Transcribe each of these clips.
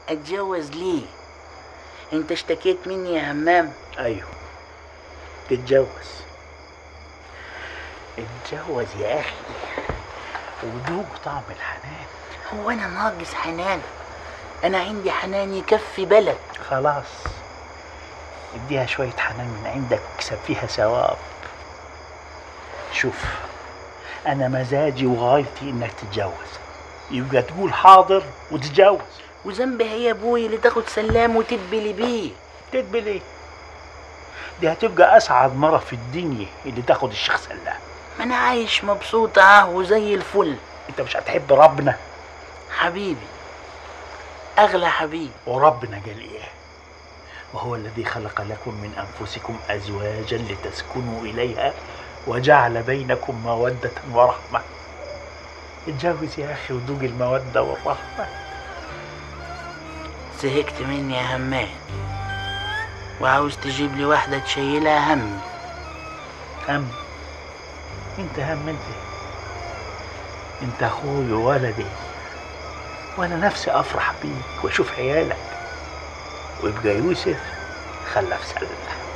اتجوز ليه انت اشتكيت مني يا همام ايوه تتجوز اتجوز يا اخي وذوق طعم الحنان هو انا ناقص حنان انا عندي حنان يكفي بلد خلاص اديها شوية حنان من عندك واكسب فيها ثواب شوف انا مزاجي وغايتي انك تتجوز يبقى تقول حاضر وتتجوز وذنبي هي يا ابوي اللي تاخد سلام وتدبلي بيه تدبل ايه دي هتبقى اسعد مرة في الدنيا اللي تاخد الشيخ سلام ما انا عايش مبسوط اهو زي الفل انت مش هتحب ربنا حبيبي اغلى حبيب وربنا قال ايه وهو الذي خلق لكم من انفسكم ازواجا لتسكنوا اليها وجعل بينكم موده ورحمه اتجوز يا اخي وذوق الموده والرحمه زهقت مني يا همام وعاوز تجيب لي واحدة تشيلها همي هم انت هم انت انت اخوي وولدي وانا نفسي افرح بيك واشوف عيالك ويبقى يوسف خلف سلة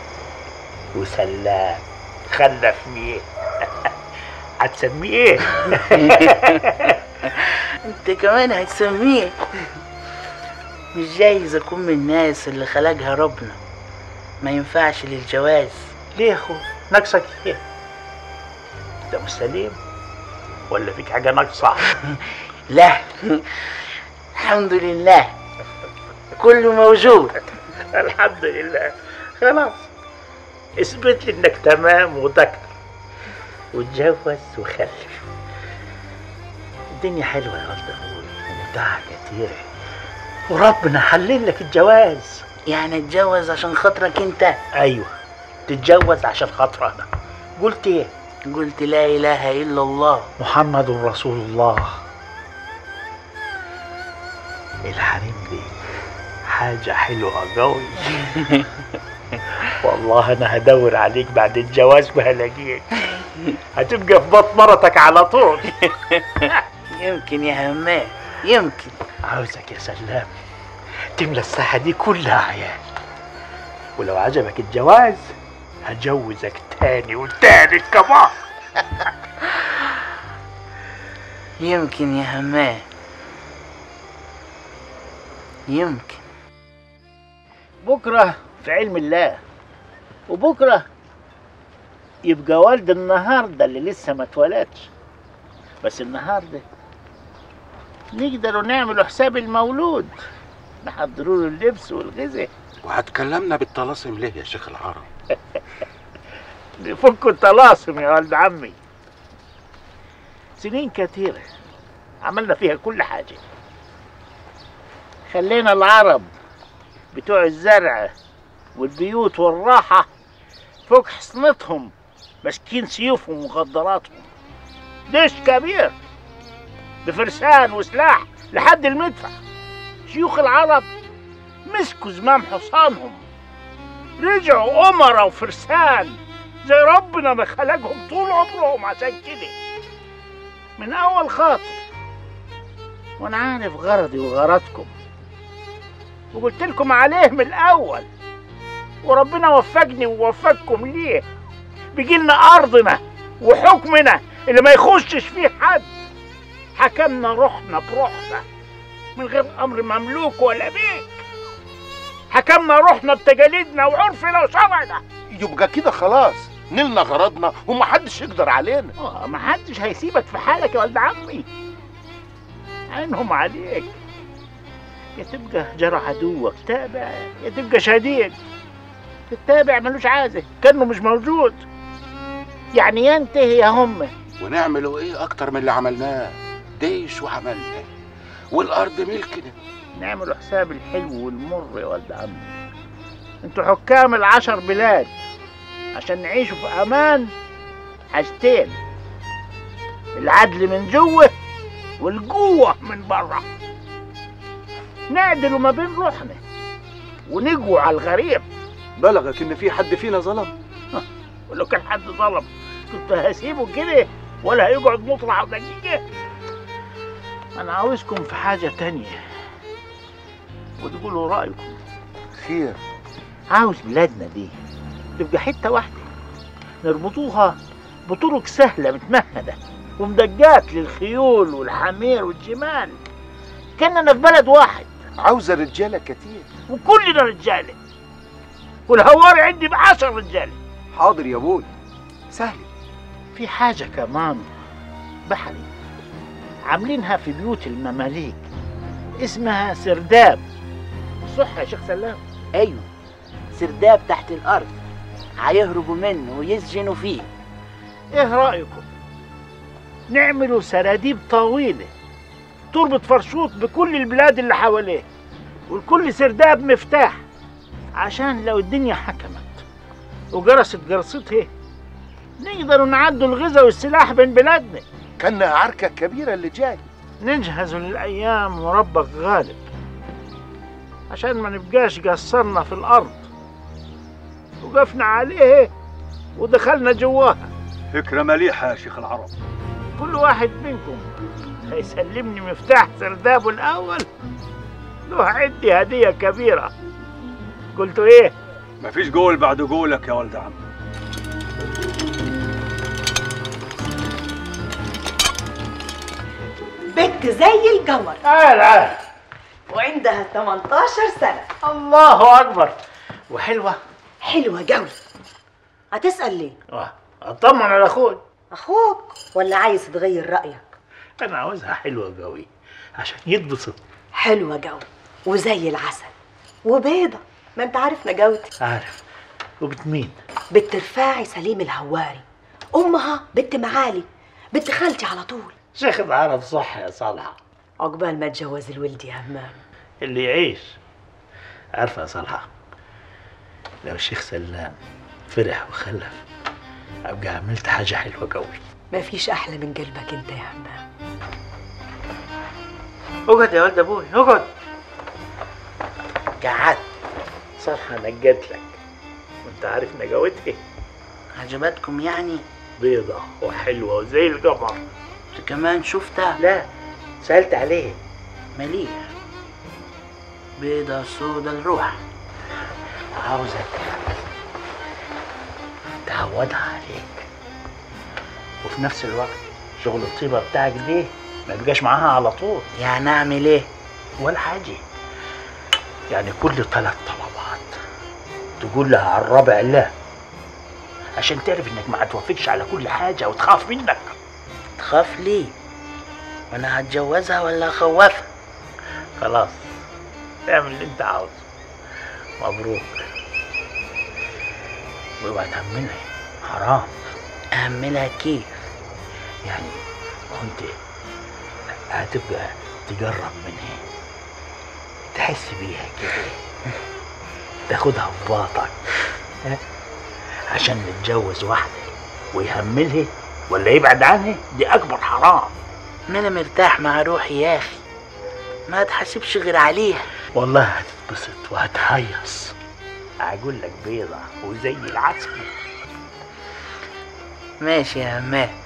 وسلام خلف مين هتسميه ايه انت كمان هتسميه مش جايز اكون من الناس اللي خلقها ربنا ما ينفعش للجواز ليه يا اخو ناقصك ايه انت مش سليم ولا فيك حاجه ناقصه لا الحمد لله كله موجود الحمد لله خلاص اثبت لي انك تمام وذكر واتجوز وخلف الدنيا حلوه يا ولد ابوي ومتعه كتيره وربنا حلل لك الجواز يعني اتجوز عشان خاطرك انت ايوه تتجوز عشان خاطر انا قلت ايه قلت لا اله الا الله محمد رسول الله الحريم دي حاجة حلوة قوي والله أنا هدور عليك بعد الجواز ما هلاقيك هتبقى في بطن مرتك على طول يمكن يا همام يمكن عاوزك يا سلام تملى الساحة دي كلها عيال ولو عجبك الجواز هجوزك تاني وتالت كمان يمكن يا همام يمكن بكرة في علم الله وبكرة يبقى والد النهاردة اللي لسه ما اتولدش بس النهاردة نقدروا نعملوا حساب المولود نحضروا له اللبس والغذاء وهتكلمنا بالطلاسم ليه يا شيخ العرب نفك الطلاسم يا ولد عمي سنين كتيرة عملنا فيها كل حاجة خلينا العرب بتوع الزرع والبيوت والراحة فوق حصنتهم ماسكين سيوفهم ومخدراتهم جيش كبير بفرسان وسلاح لحد المدفع شيوخ العرب مسكوا زمام حصانهم رجعوا أمراء وفرسان زي ربنا ما خلقهم طول عمرهم عشان كده من أول خاطر وأنا عارف غرضي وغرضكم وقلت لكم عليه من الأول وربنا وفقني ووفقكم ليه بيجي لنا أرضنا وحكمنا اللي ما يخشش فيه حد حكمنا روحنا بروحنا من غير أمر مملوك ولا بيك حكمنا روحنا بتجاليدنا وعرفنا وشرعنا يبقى كده خلاص نلنا غرضنا ومحدش يقدر علينا آه ما حدش هيسيبك في حالك يا ولد عمي عينهم عليك يا تبقى جرى عدوك تابع يا تبقى شديد التابع ملوش عازة كأنه مش موجود يعني ينتهي يا هم ونعملوا ايه اكتر من اللي عملناه ديش وعملنا والارض ملكنا نعمل حساب الحلو والمر يا ولد عمي انتوا حكام العشر بلاد عشان نعيشوا في امان حاجتين العدل من جوه والقوة من بره نعدلوا ما بين روحنا ونقوى على الغريب بلغك ان في حد فينا ظلم ولو كان حد ظلم كنت هسيبه كده ولا هيقعد مطلع دقيقة أنا عاوزكم في حاجة تانية وتقولوا رايكم خير عاوز بلادنا دي تبقى حته واحده نربطوها بطرق سهله متمهده ومدقات للخيول والحمير والجمال كاننا في بلد واحد عاوزة رجالة كتير وكلنا رجاله والهواري عندي بعشر رجاله حاضر يا ابوي سهل في حاجة كمان بحري عاملينها في بيوت المماليك اسمها سرداب صح يا شيخ سلام ايوه سرداب تحت الارض هيهربوا منه ويسجنوا فيه ايه رأيكم نعملوا سراديب طويلة تربط فرشوط بكل البلاد اللي حواليه والكل سرداب مفتاح عشان لو الدنيا حكمت وجرست جرستها نقدروا نعدوا الغذاء والسلاح بين بلادنا كان عركة كبيرة اللي جاي نجهز للأيام وربك غالب عشان ما نبقاش قصرنا في الأرض وقفنا عليه ودخلنا جواها فكرة مليحة يا شيخ العرب كل واحد منكم هيسلمني مفتاح سردابه الأول له عندي هدية كبيرة قلتوا إيه؟ مفيش قول بعد قولك يا ولد عم بنت زي القمر تعال تعال وعندها 18 سنة الله أكبر وحلوة حلوة قوي هتسأل ليه؟ آه، أطمن على أخوي أخوك ولا عايز تغير رأيك؟ أنا عاوزها حلوة قوي عشان يتبسط حلوة قوي وزي العسل وبيضة ما انت عارف نجاوتي عارف وبت مين؟ بنت رفاعي سليم الهواري أمها بنت معالي بنت خالتي على طول شيخ العرب صح يا صالحة عقبال ما اتجوز الولد يا همام اللي يعيش عارفة يا صالحة لو الشيخ سلام فرح وخلف أبقى عملت حاجة حلوة قوي مفيش أحلى من قلبك انت يا همام اقعد يا ولد أبوي اقعد قعدت صالحة نجت لك وانت عارف نجاوتها عجبتكم يعني بيضة وحلوة وزي القمر انت كمان شفتها لا سألت عليه مليح بيضة سودا الروح عاوزك تعودها عليك وفي نفس الوقت شغل الطيبة بتاعك دي ما يبقاش معاها على طول يعني اعمل ايه ولا حاجة يعني كل ثلاث طلبات تقول لها على الرابع لا عشان تعرف انك ما هتوافقش على كل حاجة وتخاف منك تخاف ليه وانا هتجوزها ولا اخوفها خلاص اعمل اللي انت عاوزه مبروك واوعى تهملها حرام اهملها كيف يعني كنت هتبقى تجرب منها تحس بيها كده تاخدها في باطك ها؟ عشان نتجوز واحدة ويهملها ولا يبعد عنها دي أكبر حرام ما انا مرتاح مع روحي يا اخي ما تحسبش غير عليها والله هتتبسط وهتهيص أقول لك بيضة وزي العسل ماشي يا همام